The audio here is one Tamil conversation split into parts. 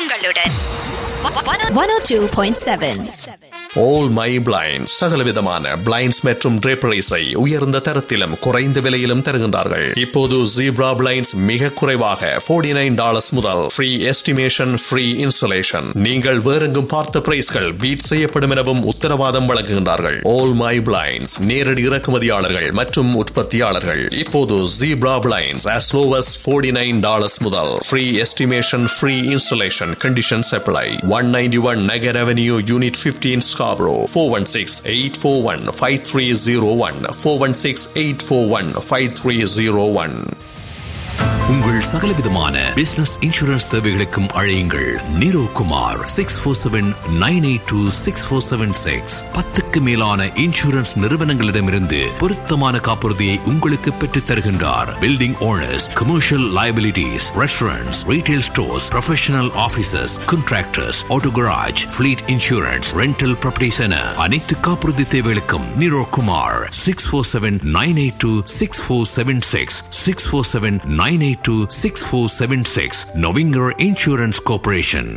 உங்களுடன் one O two point seven all my blind சகலவிதமான பிளைண்ட்ஸ் மற்றும் draperies-ஐ உயர்ந்த தரத்திலும் குறைந்த விலையிலும் தருகின்றார்கள் இப்போது ஜீப்ரா பிளைண்ட்ஸ் மிக குறைவாக 49 நைன் டாலர்ஸ் முதல் ஃப்ரீ எஸ்டிமேஷன் ஃப்ரீ இன்சுலேஷன் நீங்கள் வேறெங்கும் பார்த்த பிரைஸ்கள் பீட் செய்யப்படும் எனவும் உத்தரவாதம் வழங்குகின்றார்கள் ஆல் மை பிளைண்ட்ஸ் நேரடி இறக்குமதியாளர்கள் மற்றும் உற்பத்தியாளர்கள் இப்போது zebra blinds as low as 49 nine dollars முதல் free estimation free insulation conditions apply one ninety one நகர் அவென்யூ யூனிட் 15 Scarborough 416-841-5301 416-841-5301 உங்கள் சகலவிதமான பிசினஸ் இன்சூரன்ஸ் தேவைகளுக்கும் அழையுங்கள் Niro Kumar six four seven nine eight two six four seven six பத்துக்கு மேலான இன்சூரன்ஸ் நிறுவனங்களிடமிருந்து பொருத்தமான காப்புறுதியை உங்களுக்கு பெற்றுத் தருகின்றார் building owners commercial liabilities restaurants retail stores professional offices contractors auto garage fleet insurance rental properties என அனைத்து காப்புறுதி தேவைகளுக்கும் Niro Kumar six four seven nine eight two six four seven six six four seven nine eight two six four seven six நொவிங்கர் இன்சூரன்ஸ் கார்பரேஷன்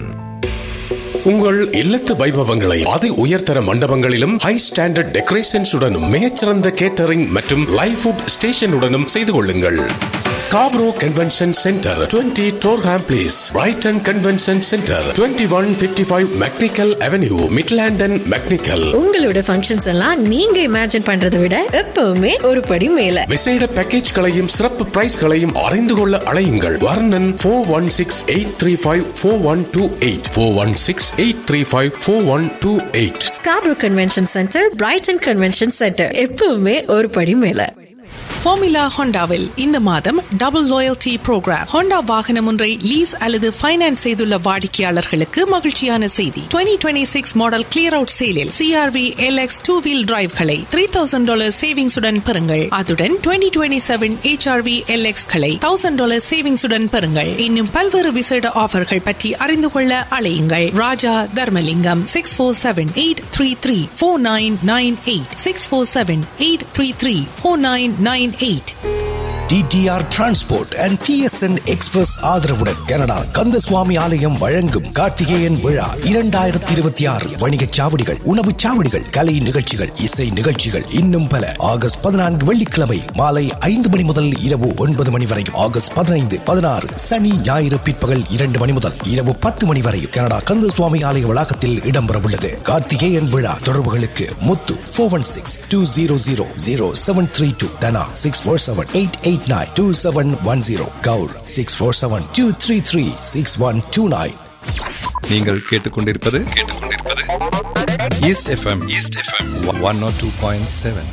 உங்கள் இல்லத்து வைபவங்களை அதி உயர்தர மண்டபங்களிலும் ஹை ஸ்டாண்டர்ட் டெக்கரேஷன்ஸ் உடனும் மிகச்சிறந்த கேட்டரிங் மற்றும் லைவ் ஃபுட் ஸ்டேஷனுடனும் செய்து கொள்ளுங்கள் Scarborough convention centre 20 Torham place Brighton convention centre 2155 one fifty five McNicoll avenue மிட்லாண்டன் மெக்னிக்கல் உங்களோட ஃபங்க்ஷன்ஸ் எல்லாம் நீங்க இமேஜின் பண்றதை விட எப்பவுமே ஒரு படி மேல விசேட பேக்கேஜ்களையும் சிறப்பு பிரைஸ்களையும் அறிந்து கொள்ள அழையுங்கள் Varnan four one six eight three five four one two eight four one six eight three five four one two eight Scarborough convention centre Brighton convention centre எப்பவுமே ஒரு படி மேல ஃபார்முலா ஹோண்டாவில் இந்த மாதம் டபுள் லாயல்டி ப்ரோக்ராம் ஹோண்டா வாகனம் ஒன்றை லீஸ் அல்லது ஃபைனான்ஸ் செய்துள்ள வாடிக்கையாளர்களுக்கு மகிழ்ச்சியான செய்தி 2026 சிக்ஸ் மாடல் கிளியர் அவுட் சேலில் சிஆர்வி எல்எக்ஸ் டூ வீல் டிரைவ்களை த்ரீ தௌசண்ட் டாலர் சேவிங்ஸுடன் பெறுங்கள் அதுடன் 2027 டுவெண்ட்டி செவன் ஹெச்ஆர்வி எல்எக்ஸ் களை தௌசண்ட் டாலர் சேவிங்ஸுடன் பெறுங்கள் இன்னும் பல்வேறு விசேட ஆஃபர்கள் பற்றி அறிந்து கொள்ள அழையுங்கள் Raja Dharmalingam six four seven eight three three four nine nine eight six four seven eight three three four nine nine eight TDR transport and TSN express ஆதரவுடன் கனடா கந்தசுவாமி ஆலயம் வழங்கும் கார்த்திகேயன் விழா இரண்டாயிரத்தி இருபத்தி ஆறு வணிகச் சாவடிகள் உணவுச் சாவடிகள் கலை நிகழ்ச்சிகள் இசை நிகழ்ச்சிகள் இன்னும் பல ஆகஸ்ட் பதினான்கு வெள்ளிக்கிழமை மாலை ஐந்து மணி முதல் இரவு ஒன்பது மணி வரை ஆகஸ்ட் பதினைந்து பதினாறு சனி ஞாயிறு பிற்பகல் இரண்டு மணி முதல் இரவு பத்து மணி வரை கனடா கந்தசுவாமி ஆலய வளாகத்தில் இடம்பெறவுள்ளது கார்த்திகேயன் விழா தொடர்புகளுக்கு Muthu four one six two zero zero zero seven three two Thana six four seven eight eight nine two seven one zero Kaur six four seven two three three six one two nine நீங்கள் கேட்டுக்கொண்டிருப்பது கேட்டுக்கொண்டிருப்பது east FM east FM one not two point seven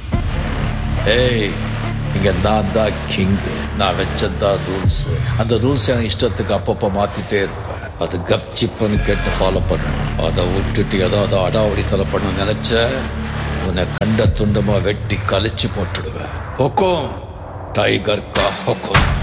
ஏய் இங்க நான் தான் கிங் நான் வச்சதான் ரூல்ஸ் அந்த ரூல்ஸ் என் இஷ்டத்துக்கு அப்பப்போ மாத்திட்டே இருப்பேன் அது கப்சிப்புன்னு கேட்டு ஃபாலோ பண்ணணும் அதை விட்டுட்டு ஏதாவது அடாவடித்தலை பண்ண நினைச்ச உன்னை கண்ட துண்டமா வெட்டி கழிச்சு போட்டுடுவேன் ஹொக்கோம் டைகர் கா ஹொக்கோம்